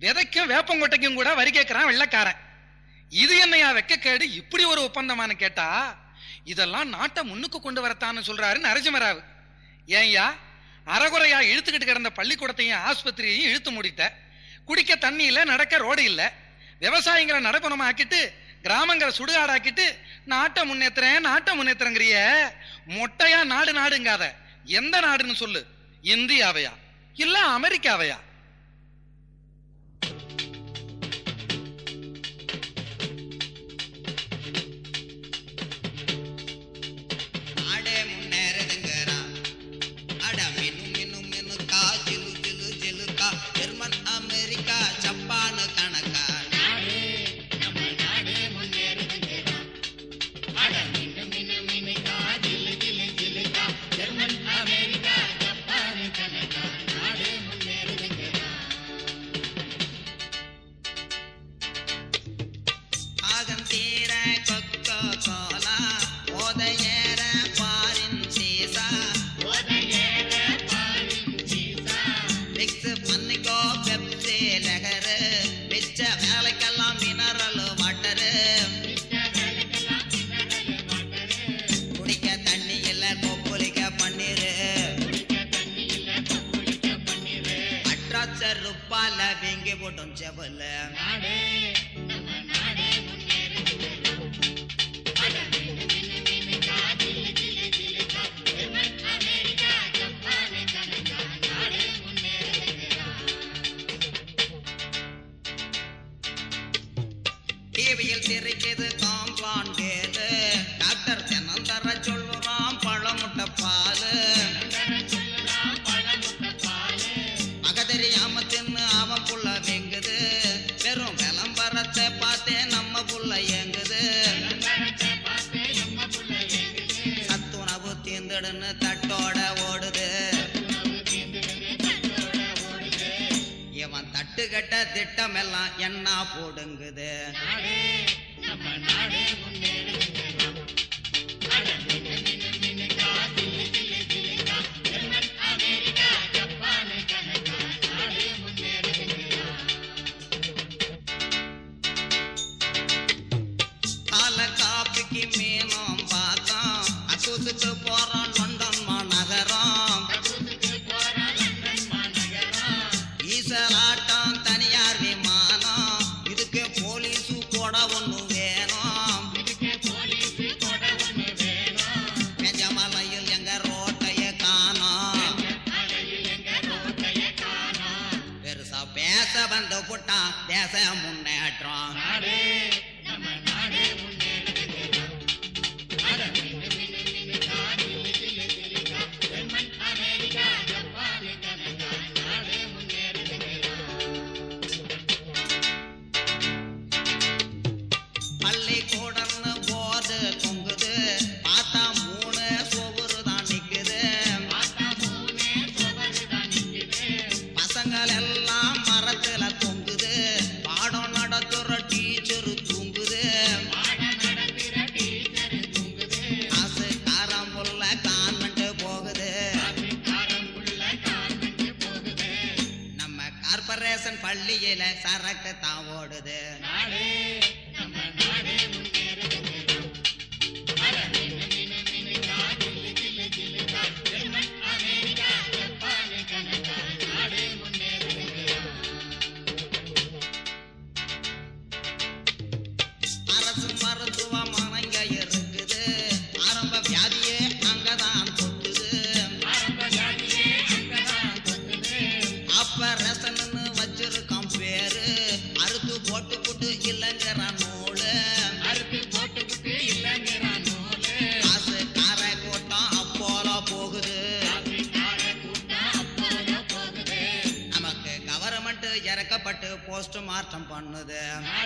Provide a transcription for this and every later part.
விதைக்கும் வேப்பங்கொட்டைக்கும் கூட வரி கேட்கிறான் வெள்ளக்காரன் இது என்னையா வெக்கக்கேடு இப்படி ஒரு ஒப்பந்தமானு கேட்டா இதெல்லாம் நாட்டை முன்னுக்கு கொண்டு வரத்தான்னு சொல்றாரு நரசிம்மராவு ஏன்யா அறகுறையா இழுத்துக்கிட்டு கிடந்த பள்ளிக்கூடத்தையும் ஆஸ்பத்திரியையும் இழுத்து மூடிட்ட குடிக்க தண்ணி இல்ல நடக்க ரோடு இல்ல விவசாயிகளை நடப்பணமா ஆக்கிட்டு கிராமங்களை சுடுகாடாக்கிட்டு நாட்டை முன்னேத்துறேன் நாட்டை முன்னேத்துறங்கிறிய மொட்டையா நாடு நாடுங்காத எந்த நாடுன்னு சொல்லு இந்தியாவையா இல்ல அமெரிக்காவையா நாடே முன்னேறுதுங்கிறான் அட மினு மினு மினுக்கா ஜிலு ஜிலு ஜிலுக்கா ஜெர்மன் அமெரிக்கா ஜப்பான் கணக்கா ஆகம் தீர கொக்கோ கோலா ஓதையேற பாரின் சீசா மிக்ஸ் பண்ணிக்கோ பெப்சி லெகரு மிச்ச வேலைக்கெல்லாம் மினரல் வாட்டரு குடிக்க தண்ணி இல்ல கொப்புளிக்க பன்னீரு அட்ராச்ச ருப்பால வீங்கி போட்டும் செவல டிவியில் சிரிக்குது காம்பான் கேளு டாக்டர் தினம் தர சொல்லுறான் பழமுட்டை பாலு மக தெரியாம தின்னு அவன் புள்ள வெங்குது வெறும் விளம்பரத்தை பார்த்தே நம்ம புள்ள ஏங்குது சத்துணவு தீந்துடுன்னு தட்டோட ஓடுது இவன் தட்டு கட்ட திட்டம் எல்லாம் என்ன போடுங்குது கால காப்பிக்கு மீனும் பார்த்தோம் அக்கூசுக்கு போறோம் லண்டன் மாநகரம் ஈசலாட்டம் தனியார் விமானம் இதுக்கு போலீஸு கூட ஒண்ணு வேணும் மெஜமலையில் எங்க ரோட்டைய காணோம் பெருசா பேச வந்து புட்டான் தேச முன்னேற்றம் பள்ளிக்கூடம்னு போது தொங்குது பார்த்தா மூணு சொவுரு தான் நிக்குது பசங்கள் எல்லாம் மரத்துல தொங்குது பாடம் நடத்துற டீச்சரு தூங்குது காசு காரம் புள்ள கான்வென்ட் போகுது நம்ம கார்பரேஷன் பள்ளியில சரக்கு தான் ஓடுது அரசு மருத்துவமனைங்க இருக்குது ஆரம்ப வியாதியே அங்கதான் கொட்டுது ஆபரேஷன்னு வச்சிருக்கான் பேரு அறுத்து போட்டு புட்டு இல்லைங்கிறான் நூலு காசு கார கூட்டம் அப்போல போகுது நமக்கு கவர்மெண்ட் இறக்கப்பட்டு போஸ்ட் மார்ட்டம் பண்ணுது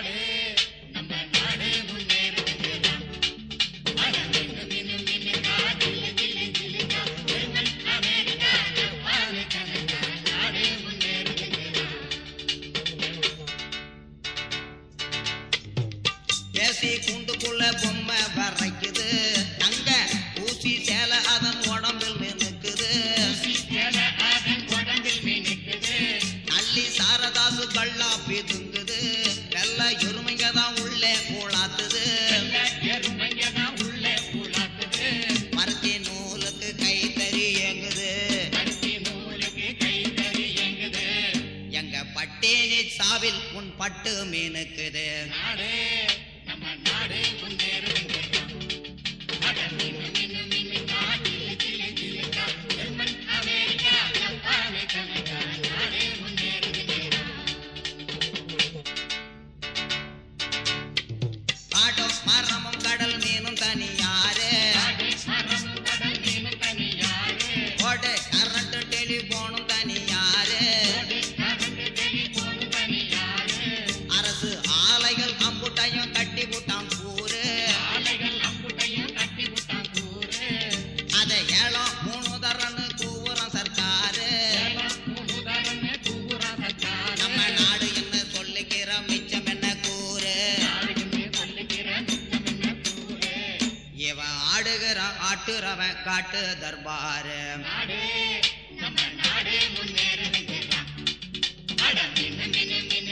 பேசி கூண்டுக்குள்ள பொம்மை வரைக்குது தங்க ஊசி சேலை அதன் உடம்பில் நிற்குது அள்ளி சாரதாசு கள்ளா பட்டேனி சாவில் உன் பட்டு மீனுக்குது காடும் மரமும் கடல் மீனும் தனியாரு ஓடு கரண்ட் டெலிபோனும் தனியாரு அரசு ஆலைகள் அம்புட்டையும் கட்டி விட்டான் கூறு அதை ஏழம் மூணு தரன்னு கூவுறான் சர்க்காரு நம்ம நாடு என்ன சொல்லிக்கிற மிச்சம் என்ன கூறு இவன் ஆடுகிறான் ஆட்டுறவன் காட்டு தர்பாரு நாடே நம்ம நாடே முன்னேறுகின்றான் அட மின்னு மின்னு மின்னு